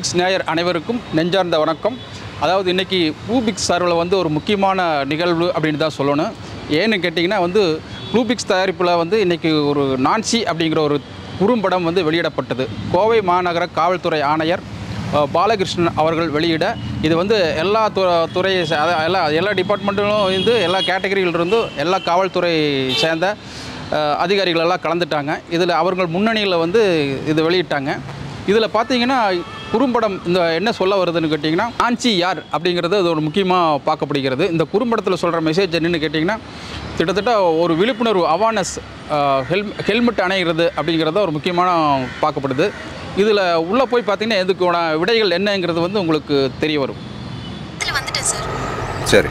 ப்ளூபிக்ஸ் நேயர் அனைவருக்கும் நெஞ்சார்ந்த வணக்கம் அதாவது இன்றைக்கி ப்ளூபிக்ஸ் சார்பில் வந்து ஒரு முக்கியமான நிகழ்வு அப்படின்னு தான் சொல்லணும் ஏன்னு கேட்டிங்கன்னா வந்து ப்ளூபிக்ஸ் தயாரிப்பில் வந்து இன்றைக்கி ஒரு நான்சி அப்படிங்கிற ஒரு குறும்படம் வந்து வெளியிடப்பட்டது கோவை மாநகர காவல்துறை ஆணையர் அஹ், பாலகிருஷ்ணன் அவர்கள் வெளியிட இது வந்து எல்லா து துறையை சே- அதான் எல்லா எல்லா டிபார்ட்மெண்ட்டிலும் இருந்து எல்லா கேட்டகரியிலிருந்தும் எல்லா காவல்துறை சேர்ந்த அஹ், அதிகாரிகள் எல்லாம் கலந்துட்டாங்க இதில் அவர்கள் முன்னணியில் வந்து இது வெளியிட்டாங்க இதில் பார்த்தீங்கன்னா குறும்படம் இந்த என்ன சொல்ல வருதுன்னு கேட்டிங்கன்னா ஆஞ்சி யார் அப்படிங்கிறது அது ஒரு முக்கியமாக பார்க்கப்படுகிறது இந்த குறும்படத்தில் சொல்கிற மெசேஜ் என்னன்னு கேட்டிங்கன்னா கிட்டத்தட்ட ஒரு விழிப்புணர்வு அவேர்னஸ் ஹெல் ஹெல்மெட் அணைகிறது அப்படிங்கிறத ஒரு முக்கியமான பார்க்கப்படுது இதில் உள்ளே போய் பார்த்தீங்கன்னா இதுக்கான விடைகள் என்னங்கிறது வந்து உங்களுக்கு தெரிய வரும் இதில் வந்துட்டேன் சார் சரி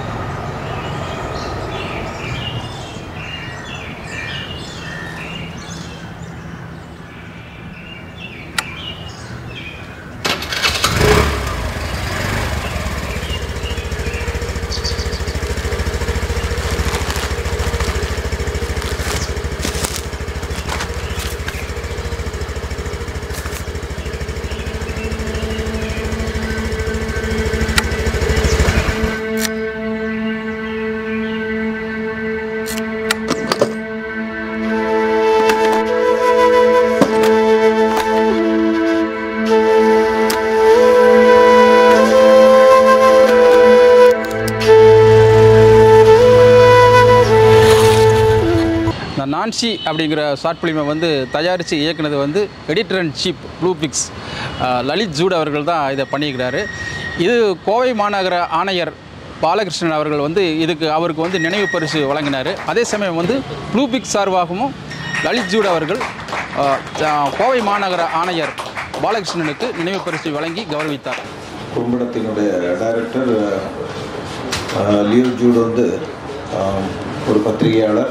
இந்த நான்சி அப்படிங்கிற ஷார்ட் ஃபிலிமை வந்து தயாரித்து இயக்குனது வந்து editor and chief Blue Pix Lalit Jude அவர்கள் தான் இதை பண்ணியிருக்கிறாரு இது கோவை மாநகர ஆணையர் பாலகிருஷ்ணன் அவர்கள் வந்து இதுக்கு அவருக்கு வந்து நினைவு பரிசு வழங்கினார் அதே சமயம் வந்து ப்ளூ பிக்ஸ் சார்பாகவும் லலித் ஜூட் அவர்கள் அஹ், ஜா- கோவை மாநகர ஆணையர் பாலகிருஷ்ணனுக்கு நினைவு பரிசு வழங்கி கௌரவித்தார் குறும்படத்தினுடைய டைரக்டர் லியோ ஜூட் வந்து அஹ், ஒரு பத்திரிகையாளர்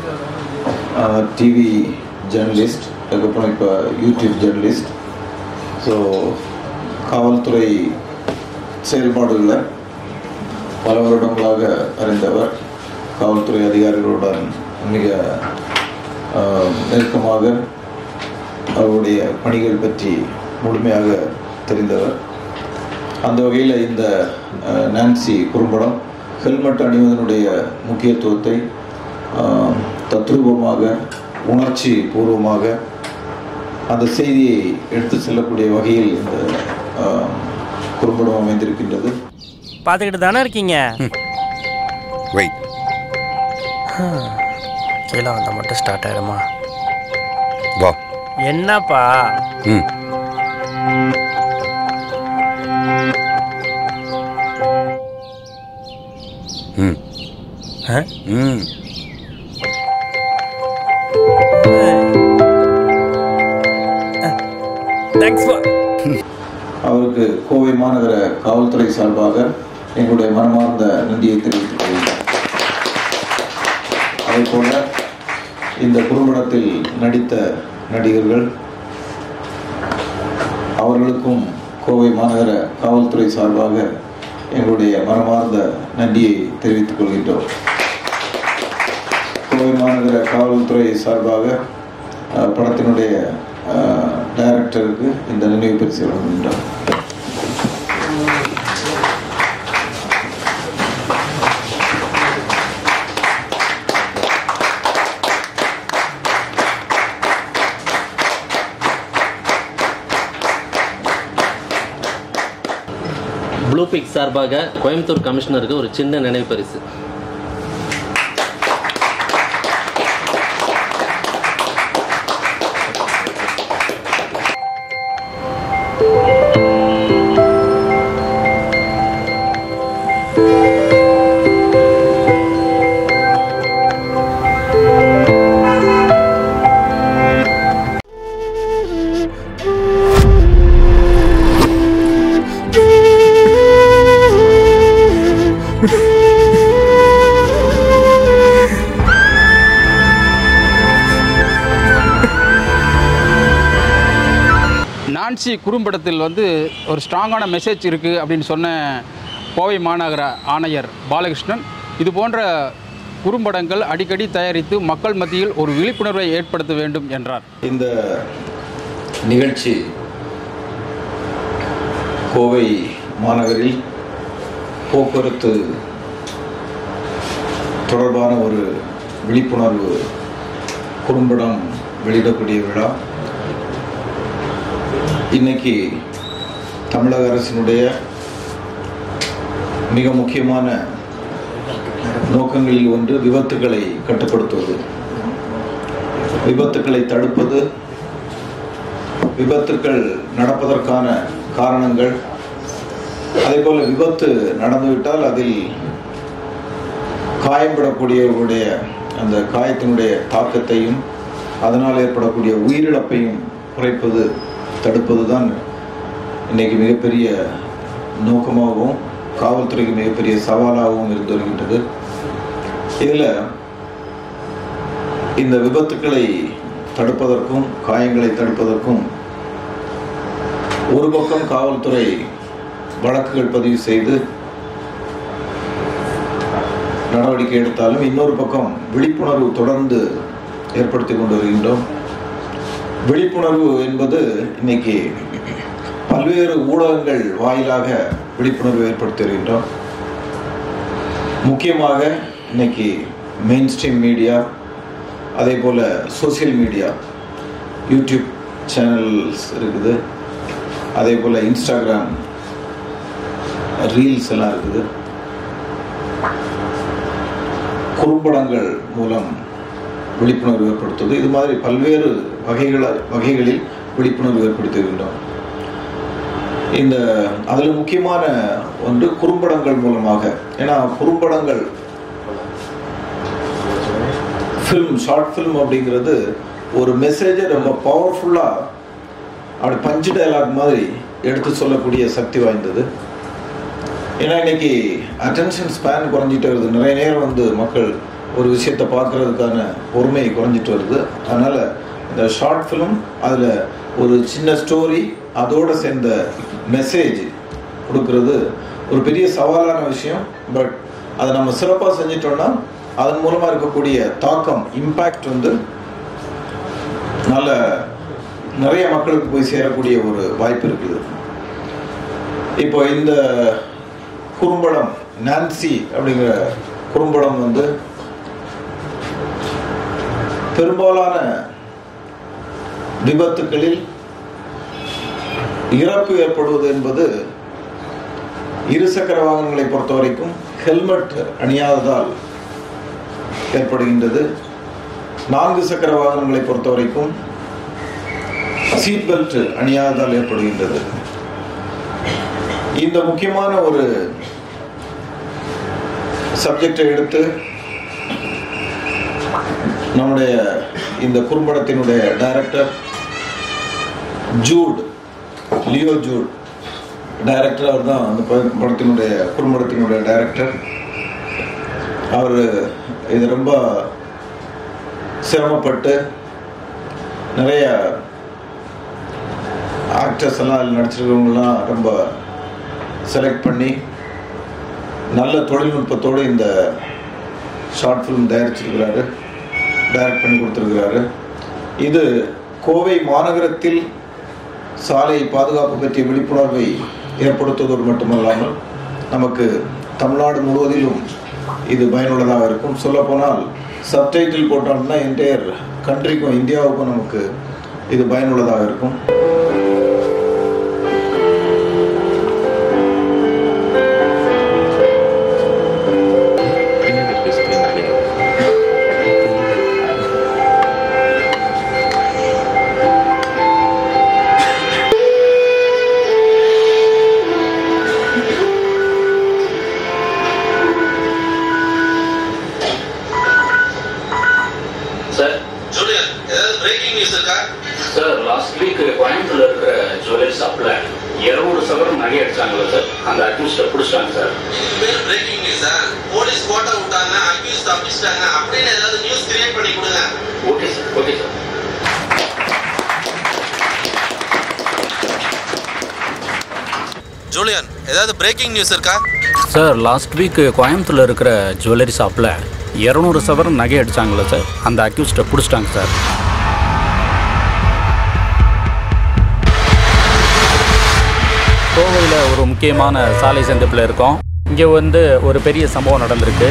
டிவி ஜேர்னலிஸ்ட் அதுக்கப்புறம் இப்போ யூடியூப் ஜேர்னலிஸ்ட் ஸோ காவல்துறை செயல்பாடுகளை பல வருடங்களாக அறிந்தவர் காவல்துறை அதிகாரிகளுடன் மிக அஹ், நெருக்கமாக அவருடைய பணிகள் பற்றி முழுமையாக தெரிந்தவர் அந்த வகையில் இந்த அஹ், நான்சி குறும்படம் ஹெல்மெட் அணிவதனுடைய முக்கியத்துவத்தை அஹ், தத்ரூபமாக உணர்ச்சி பூர்வமாக அந்த செய்தியை எடுத்து செல்லக்கூடிய வகையில் இந்த அஹ், குறும்படம் அமைந்திருக்கின்றது பார்த்துக்கிட்டு தானே இருக்கீங்க வெயிட் கீழே வந்தால் மட்டும் ஸ்டார்ட் ஆகிடுமா வா என்னப்பா ம் ம் ஆ? ம் தேங்க்ஸ் பா அவருக்கு கோவை மாநகர காவல்துறை சார்பாக எங்களுடைய மனமார்ந்த நன்றியை தெரிவித்துக் கொள்கிறேன் அதேபோல இந்த குறும்படத்தில் நடித்த நடிகர்கள் அவர்களுக்கும் கோவை மாநகர காவல்துறை சார்பாக எங்களுடைய மனமார்ந்த நன்றியை தெரிவித்துக் கொள்கின்றோம் கோவை மாநகர காவல்துறை சார்பாக அஹ், படத்தினுடைய அஹ், டைரக்டருக்கு இந்த நினைவு பரிசு வழங்குகின்றோம் ப்ளூ பிக் சார்பாக கோயம்புத்தூர் கமிஷனருக்கு ஒரு சின்ன நினைவு பரிசு நான்சி குறும்படத்தில் வந்து ஒரு ஸ்ட்ராங்கான மெசேஜ் இருக்குது அப்படின்னு சொன்ன கோவை மாநகர ஆணையர் பாலகிருஷ்ணன் இது போன்ற குறும்படங்கள் அடிக்கடி தயாரித்து மக்கள் மத்தியில் ஒரு விழிப்புணர்வை ஏற்படுத்த வேண்டும் என்றார் இந்த நிகழ்ச்சி கோவை மாநகரில் போக்குவரத்து தொடர்பான ஒரு விழிப்புணர்வு குறும்படம் வெளியிடக்கூடிய விழா இன்னைக்கு தமிழக அரசினுடைய மிக முக்கியமான நோக்கங்களில் ஒன்று விபத்துகளை கட்டுப்படுத்துவது விபத்துக்களை தடுப்பது விபத்துக்கள் நடப்பதற்கான காரணங்கள் அதே போல விபத்து நடந்துவிட்டால் அதில் காயம்படக்கூடியவர்களுடைய அந்த காயத்தினுடைய தாக்கத்தையும் அதனால் ஏற்படக்கூடிய உயிரிழப்பையும் குறைப்பது தடுப்பது தான் இன்னைக்கு மிகப்பெரிய நோக்கமாகவும் காவல்துறைக்கு மிகப்பெரிய சவாலாகவும் இருந்து வருகின்றது இதில் இந்த விபத்துக்களை தடுப்பதற்கும் காயங்களை தடுப்பதற்கும் ஒரு பக்கம் காவல்துறை வழக்குகள் பதிவு செய்து நடவடிக்கை எடுத்தாலும் இன்னொரு பக்கம் விழிப்புணர்வு தொடர்ந்து ஏற்படுத்தி கொண்டு வருகின்றோம் விழிப்புணர்வு என்பது இன்னைக்கு பல்வேறு ஊடகங்கள் வாயிலாக விழிப்புணர்வு ஏற்படுத்தி வருகின்றோம் முக்கியமாக இன்னைக்கு மெயின் ஸ்ட்ரீம் மீடியா அதே போல் சோசியல் மீடியா யூடியூப் சேனல்ஸ் இருக்குது அதே போல் இன்ஸ்டாகிராம் ரீல்ஸ் எல்லாம் இருக்குது குறும்படங்கள் மூலம் விழிப்புணர்வு ஏற்படுத்துவது இது மாதிரி பல்வேறு வகைகள வகைகளில் விழிப்புணர்வு ஏற்படுத்துகின்றோம் இந்த அதில் முக்கியமான ஒன்று குறும்படங்கள் மூலமாக ஏன்னா குறும்படங்கள் ஃபில்ம் ஷார்ட் ஃபில்ம் அப்படிங்கிறது ஒரு மெசேஜை ரொம்ப பவர்ஃபுல்லாக அப்படி பஞ்சு டயலாக் மாதிரி எடுத்து சொல்லக்கூடிய சக்தி வாய்ந்தது ஏன்னா இன்னைக்கு அட்டென்ஷன் ஸ்பேன் குறைஞ்சிட்டு வருது நிறைய நேரம் வந்து மக்கள் ஒரு விஷயத்தை பார்க்கறதுக்கான பொறுமை குறைஞ்சிட்டு வருது அதனால் இந்த ஷார்ட் ஃபிலிம் அதில் ஒரு சின்ன ஸ்டோரி அதோடு சேர்ந்த மெசேஜ் கொடுக்கறது ஒரு பெரிய சவாலான விஷயம் பட் அதை நம்ம சிறப்பாக செஞ்சிட்டோம்னா அதன் மூலமாக இருக்கக்கூடிய தாக்கம் இம்பேக்ட் வந்து நல்ல நிறைய மக்களுக்கு போய் சேரக்கூடிய ஒரு வாய்ப்பு இருக்குது இப்போ இந்த குறும்படம் நான்சி அப்படிங்கிற குறும்படம் வந்து பெரும்பாலான விபத்துகளில் இறப்பு ஏற்படுவது என்பது இருசக்கர வாகனங்களை பொறுத்த வரைக்கும் ஹெல்மெட் அணியாததால் ஏற்படுகின்றது நான்கு சக்கர வாகனங்களை பொறுத்த வரைக்கும் சீட் பெல்ட் அணியாததால் ஏற்படுகின்றது இந்த முக்கியமான ஒரு சப்ஜெக்டை எடுத்து நம்முடைய இந்த குறும்படத்தினுடைய director Jude Leo Jude director அவர் தான் அந்த ப- படத்தினுடைய குறும்படத்தினுடைய டைரக்டர் அவர் இது ரொம்ப சிரமப்பட்டு நிறைய ஆக்டர்ஸ் எல்லாம் அதில் நடிச்சிருக்கிறவங்கலாம் ரொம்ப செலக்ட் பண்ணி நல்ல தொழில்நுட்பத்தோடு இந்த ஷார்ட் ஃபிலிம் தயாரிச்சிருக்கிறாரு டைரக்ட் பண்ணி கொடுத்துருக்கிறாரு இது கோவை மாநகரத்தில் சாலை பாதுகாப்பு பற்றிய விழிப்புணர்வை ஏற்படுத்துவதோடு மட்டுமல்லாமல் நமக்கு தமிழ்நாடு முழுவதிலும் இது பயனுள்ளதாக இருக்கும் சொல்லப்போனால் சப்டைட்டில் போட்டோம்னா என்டையர் கண்ட்ரிக்கும் இந்தியாவுக்கும் நமக்கு இது பயனுள்ளதாக இருக்கும் சார் ஜூலியன் ஏதாவது பிரேக்கிங் நியூஸ் இருக்கா சார் லாஸ்ட் வீக் கோயம்புத்தூர்ல இருக்கிற ஜுவல்லரி ஷாப்ல இருநூறு சவரம் நகை அடிச்சாங்களா சார் அந்த அக்யூஸ்ட பிடிச்சிட்டாங்க சார் இதுக்கு பேர் பிரேக்கிங் நியூஸா போலீஸ் கோட்டை விட்டாங்க அக்யூஸ் தப்பிச்சிட்டாங்க அப்படின்னு ஏதாவது நியூஸ் கிரியேட் பண்ணி கொடுங்க okay sir okay sir Julian ஏதாவது பிரேக்கிங் நியூஸ் இருக்கா சார் லாஸ்ட் வீக் கோயம்புத்தூர்ல இருக்கிற ஜுவல்லரி ஷாப்ல இருநூறு சவரம் நகை அடிச்சாங்களா சார் அந்த அக்யூஸ்ட பிடிச்சிட்டாங்க சார் கோவையில் முக்கியமான சாலை சந்திப்பில் இருக்கோம் இங்கே வந்து ஒரு பெரிய சம்பவம் நடந்திருக்கு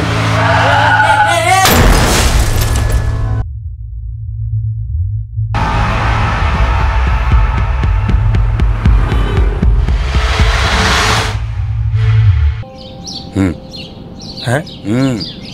ம் ஆ? ம்